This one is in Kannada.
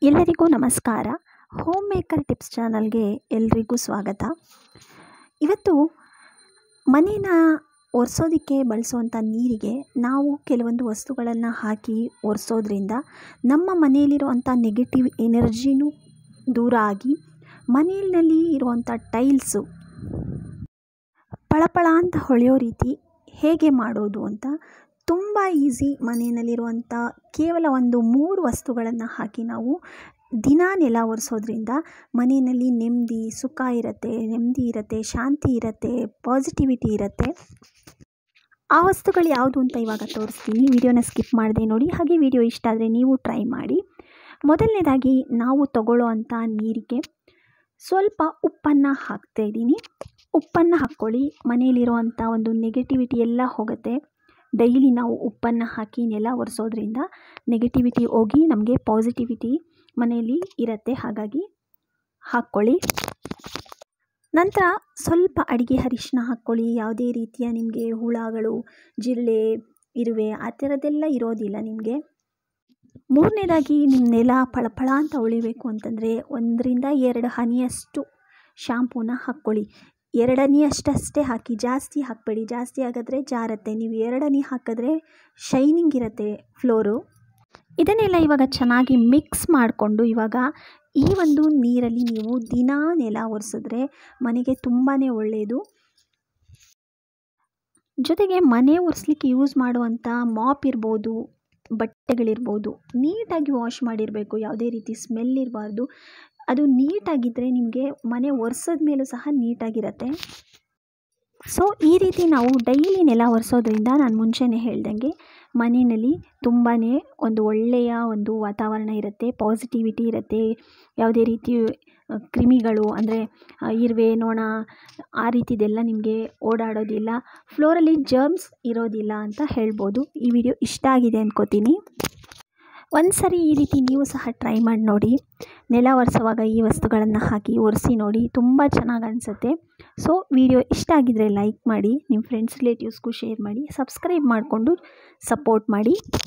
ಎಲ್ಲರಿಗೂ ನಮಸ್ಕಾರ ಹೋಮ್ ಮೇಕರ್ ಟಿಪ್ಸ್ ಚಾನಲ್ಗೆ ಎಲ್ರಿಗೂ ಸ್ವಾಗತ ಇವತ್ತು ಮನೇನ ಒರೆಸೋದಕ್ಕೆ ಬಳಸುವಂಥ ನೀರಿಗೆ ನಾವು ಕೆಲವೊಂದು ವಸ್ತುಗಳನ್ನು ಹಾಕಿ ಒರೆಸೋದ್ರಿಂದ ನಮ್ಮ ಮನೆಯಲ್ಲಿರುವಂಥ ನೆಗೆಟಿವ್ ಎನರ್ಜಿನೂ ದೂರ ಆಗಿ ಮನೆಯಲ್ಲಿ ಇರುವಂಥ ಟೈಲ್ಸು ಪಳಪಳ ಅಂತ ಹೊಳೆಯೋ ರೀತಿ ಹೇಗೆ ಮಾಡೋದು ಅಂತ ತುಂಬ ಈಸಿ ಮನೆಯಲ್ಲಿರುವಂಥ ಕೇವಲ ಒಂದು ಮೂರು ವಸ್ತುಗಳನ್ನು ಹಾಕಿ ನಾವು ದಿನ ನೆಲ ಒರೆಸೋದ್ರಿಂದ ಮನೆಯಲ್ಲಿ ನೆಮ್ಮದಿ ಸುಖ ಇರುತ್ತೆ ನೆಮ್ಮದಿ ಇರುತ್ತೆ ಶಾಂತಿ ಇರುತ್ತೆ ಪಾಸಿಟಿವಿಟಿ ಇರುತ್ತೆ ಆ ವಸ್ತುಗಳು ಯಾವುದು ಅಂತ ಇವಾಗ ತೋರಿಸ್ತೀನಿ ವಿಡಿಯೋನ ಸ್ಕಿಪ್ ಮಾಡದೆ ನೋಡಿ ಹಾಗೆ ವಿಡಿಯೋ ಇಷ್ಟ ಆದರೆ ನೀವು ಟ್ರೈ ಮಾಡಿ ಮೊದಲನೇದಾಗಿ ನಾವು ತಗೊಳ್ಳೋ ಅಂಥ ನೀರಿಗೆ ಸ್ವಲ್ಪ ಉಪ್ಪನ್ನು ಹಾಕ್ತಾ ಇದ್ದೀನಿ ಉಪ್ಪನ್ನು ಹಾಕ್ಕೊಳ್ಳಿ ಮನೆಯಲ್ಲಿರುವಂಥ ಒಂದು ನೆಗೆಟಿವಿಟಿ ಎಲ್ಲ ಹೋಗುತ್ತೆ ಡೈಲಿ ನಾವು ಉಪ್ಪನ್ನು ಹಾಕಿ ನೆಲ ಒರೆಸೋದ್ರಿಂದ ನೆಗೆಟಿವಿಟಿ ಹೋಗಿ ನಮಗೆ ಪಾಸಿಟಿವಿಟಿ ಮನೆಯಲ್ಲಿ ಇರುತ್ತೆ ಹಾಗಾಗಿ ಹಾಕ್ಕೊಳ್ಳಿ ನಂತರ ಸ್ವಲ್ಪ ಅಡಿಗೆ ಅರಿಶಿನ ಹಾಕ್ಕೊಳ್ಳಿ ಯಾವುದೇ ರೀತಿಯ ನಿಮಗೆ ಹುಳಗಳು ಜಿರಳೆ ಇರುವೆ ಆ ಥರದ್ದೆಲ್ಲ ಇರೋದಿಲ್ಲ ನಿಮಗೆ ಮೂರನೇದಾಗಿ ನಿಮ್ಮ ನೆಲ ಫಳಫಳ ಅಂತ ಉಳಿಬೇಕು ಅಂತಂದರೆ ಒಂದರಿಂದ ಎರಡು ಹನಿಯಷ್ಟು ಶಾಂಪೂನ ಹಾಕ್ಕೊಳ್ಳಿ ಎರಡನಿ ಅಷ್ಟಷ್ಟೇ ಹಾಕಿ ಜಾಸ್ತಿ ಹಾಕಬೇಡಿ ಜಾಸ್ತಿ ಆಗಿದ್ರೆ ಜಾರತ್ತೆ ನೀವು ಎರಡನಿ ಹಾಕಿದ್ರೆ ಶೈನಿಂಗ್ ಇರುತ್ತೆ ಫ್ಲೋರು ಇದನ್ನೆಲ್ಲ ಇವಾಗ ಚೆನ್ನಾಗಿ ಮಿಕ್ಸ್ ಮಾಡಿಕೊಂಡು ಇವಾಗ ಈ ಒಂದು ನೀರಲ್ಲಿ ನೀವು ದಿನ ನೆಲ ಒರೆಸಿದ್ರೆ ಮನೆಗೆ ತುಂಬಾ ಒಳ್ಳೆಯದು ಜೊತೆಗೆ ಮನೆ ಒರೆಸ್ಲಿಕ್ಕೆ ಯೂಸ್ ಮಾಡುವಂಥ ಮಾಪ್ ಇರ್ಬೋದು ಬಟ್ಟೆಗಳಿರ್ಬೋದು ನೀಟಾಗಿ ವಾಶ್ ಮಾಡಿರಬೇಕು ಯಾವುದೇ ರೀತಿ ಸ್ಮೆಲ್ ಇರಬಾರ್ದು ಅದು ನೀಟಾಗಿದ್ದರೆ ನಿಮಗೆ ಮನೆ ಒರೆಸೋದ ಮೇಲೂ ಸಹ ನೀಟಾಗಿರುತ್ತೆ ಸೊ ಈ ರೀತಿ ನಾವು ಡೈಲಿ ನೆಲ ಒರೆಸೋದ್ರಿಂದ ನಾನು ಮುಂಚೆನೇ ಹೇಳ್ದಂಗೆ ಮನೆಯಲ್ಲಿ ತುಂಬಾ ಒಂದು ಒಳ್ಳೆಯ ಒಂದು ವಾತಾವರಣ ಇರುತ್ತೆ ಪಾಸಿಟಿವಿಟಿ ಇರುತ್ತೆ ಯಾವುದೇ ರೀತಿ ಕ್ರಿಮಿಗಳು ಅಂದರೆ ಇರುವೆ ನೊಣ ಆ ರೀತಿದೆಲ್ಲ ನಿಮಗೆ ಓಡಾಡೋದಿಲ್ಲ ಫ್ಲೋರಲ್ಲಿ ಜರ್ಮ್ಸ್ ಇರೋದಿಲ್ಲ ಅಂತ ಹೇಳ್ಬೋದು ಈ ವಿಡಿಯೋ ಇಷ್ಟ ಆಗಿದೆ ಅಂದ್ಕೋತೀನಿ ಒಂದು ಸರಿ ಈ ರೀತಿ ನೀವು ಸಹ ಟ್ರೈ ಮಾಡಿ ನೋಡಿ ನೆಲ ಒರೆಸೋವಾಗ ಈ ವಸ್ತುಗಳನ್ನು ಹಾಕಿ ಒರೆಸಿ ನೋಡಿ ತುಂಬ ಚೆನ್ನಾಗಿ ಅನಿಸುತ್ತೆ ಸೊ ವಿಡಿಯೋ ಇಷ್ಟ ಆಗಿದರೆ ಲೈಕ್ ಮಾಡಿ ನಿಮ್ಮ ಫ್ರೆಂಡ್ಸ್ ರಿಲೇಟಿವ್ಸ್ಗೂ ಶೇರ್ ಮಾಡಿ ಸಬ್ಸ್ಕ್ರೈಬ್ ಮಾಡಿಕೊಂಡು ಸಪೋರ್ಟ್ ಮಾಡಿ